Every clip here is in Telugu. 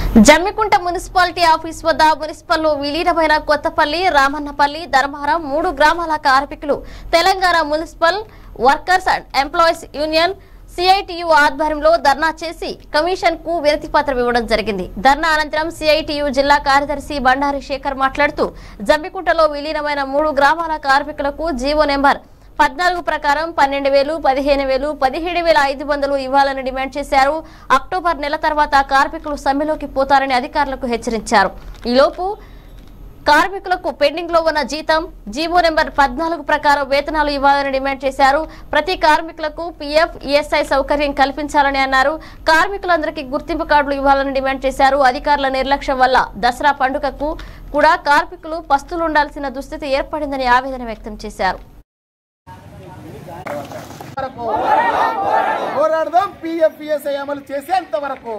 జమ్మికుంట మున్సిపాలిటీ ఆఫీస్ వద్ద మున్సిపల్లో విలీనమైన కొత్తపల్లి రామన్నపల్లి ధర్మారం మూడు గ్రామాల కార్మికులు Telangana municipal workers and employees union CITU ఆధ్వర్యంలో ధర్నా చేసి కమిషన్ కు వినతి పత్రం ఇవ్వడం జరిగింది ధర్నా అనంతరం సిఐటియు జిల్లా కార్యదర్శి బండారి శేఖర్ మాట్లాడుతూ జమ్మికుంటలో విలీనమైన మూడు గ్రామాల కార్మికులకు జీవో నెంబర్ పద్నాలుగు ప్రకారం పన్నెండు వేలు పదిహేను వేలు పదిహేడు వేల ఐదు వందలు ఇవ్వాలని డిమాండ్ చేశారు అక్టోబర్ నెల తర్వాత కార్మికులు సమ్మెలోకి పోతారని అధికారులకు హెచ్చరించారు ఈలోపు కార్మికులకు పెండింగ్ లో ఉన్న జీతం జీవో నెంబర్ పద్నాలుగు ప్రకారం వేతనాలు ఇవ్వాలని డిమాండ్ చేశారు ప్రతి కార్మికులకు పీఎఫ్ ఈఎస్ఐ సౌకర్యం కల్పించాలని అన్నారు కార్మికులందరికీ గుర్తింపు కార్డులు ఇవ్వాలని డిమాండ్ చేశారు అధికారుల నిర్లక్ష్యం వల్ల దసరా పండుగకు కూడా కార్మికులు పస్తులు ఉండాల్సిన దుస్థితి ఏర్పడిందని ఆవేదన వ్యక్తం చేశారు వరకు పోరాడదాం పిఎఫ్ఈఎస్ఐ అమలు చేసేంత వరకు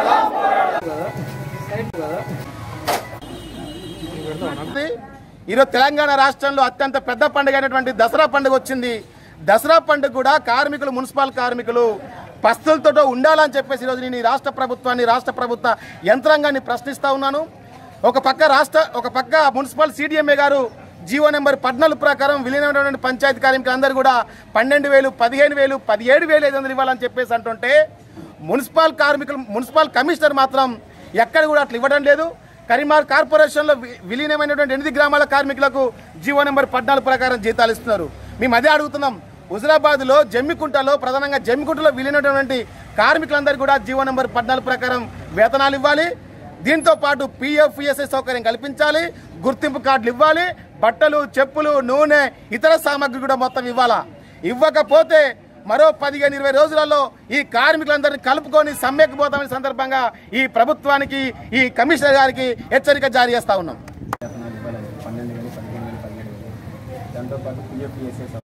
ఈరోజు తెలంగాణ రాష్ట్రంలో అత్యంత పెద్ద పండుగ అయినటువంటి దసరా పండుగ వచ్చింది దసరా పండుగ కూడా కార్మికులు మున్సిపల్ కార్మికులు పస్తులతో ఉండాలని చెప్పేసి ఈరోజు నేను ఈ రాష్ట్ర ప్రభుత్వాన్ని రాష్ట్ర ప్రభుత్వ యంత్రాంగాన్ని ప్రశ్నిస్తా ఉన్నాను ఒక పక్క రాష్ట్ర ఒక పక్క municipal CDMA garu GO number పద్నాలుగు ప్రకారం విలీనమైనటువంటి పంచాయతీ కార్మికులందరూ కూడా పన్నెండు వేలు పదిహేను వేలు పదిహేడు వేలు ఐదు వందలు ఇవ్వాలని చెప్పేసి అంటుంటే మున్సిపల్ కార్మికులు మున్సిపల్ కమిషనర్ మాత్రం ఎక్కడ కూడా అట్లా ఇవ్వడం లేదు కరీంనగర్ కార్పొరేషన్లో వి- విలీనమైనటువంటి ఎనిమిది గ్రామాల కార్మికులకు జీవో నెంబర్ పద్నాలుగు ప్రకారం జీతాలు ఇస్తున్నారు మేము అదే అడుగుతున్నాం హుజరాబాద్లో జమ్మికుంటలో ప్రధానంగా జమ్మికుంటలో విలీనమైనటువంటి కార్మికులందరూ కూడా జీవో నెంబర్ పద్నాలుగు ప్రకారం వేతనాలు ఇవ్వాలి దీంతో పాటు పిఎఫ్ఈఎస్ఐ సౌకర్యం కల్పించాలి గుర్తింపు కార్డులు ఇవ్వాలి బట్టలు చెప్పులు నూనె ఇతర సామాగ్రి కూడా మొత్తం ఇవ్వాలా ఇవ్వకపోతే మరో పదిహేను ఇరవై రోజులలో ఈ కార్మికులందరినీ కలుపుకొని సమ్మెకు పోతామనే సందర్భంగా ఈ ప్రభుత్వానికి ఈ కమిషనర్ గారికి హెచ్చరిక జారీ చేస్తా ఉన్నాం వేతనాలు ఇవ్వాలని పన్నెండు వేలు పదిహేను వేలు పదిహేడు వేలు దాంతోపాటు పిఎఫ్ఈఎస్ఐ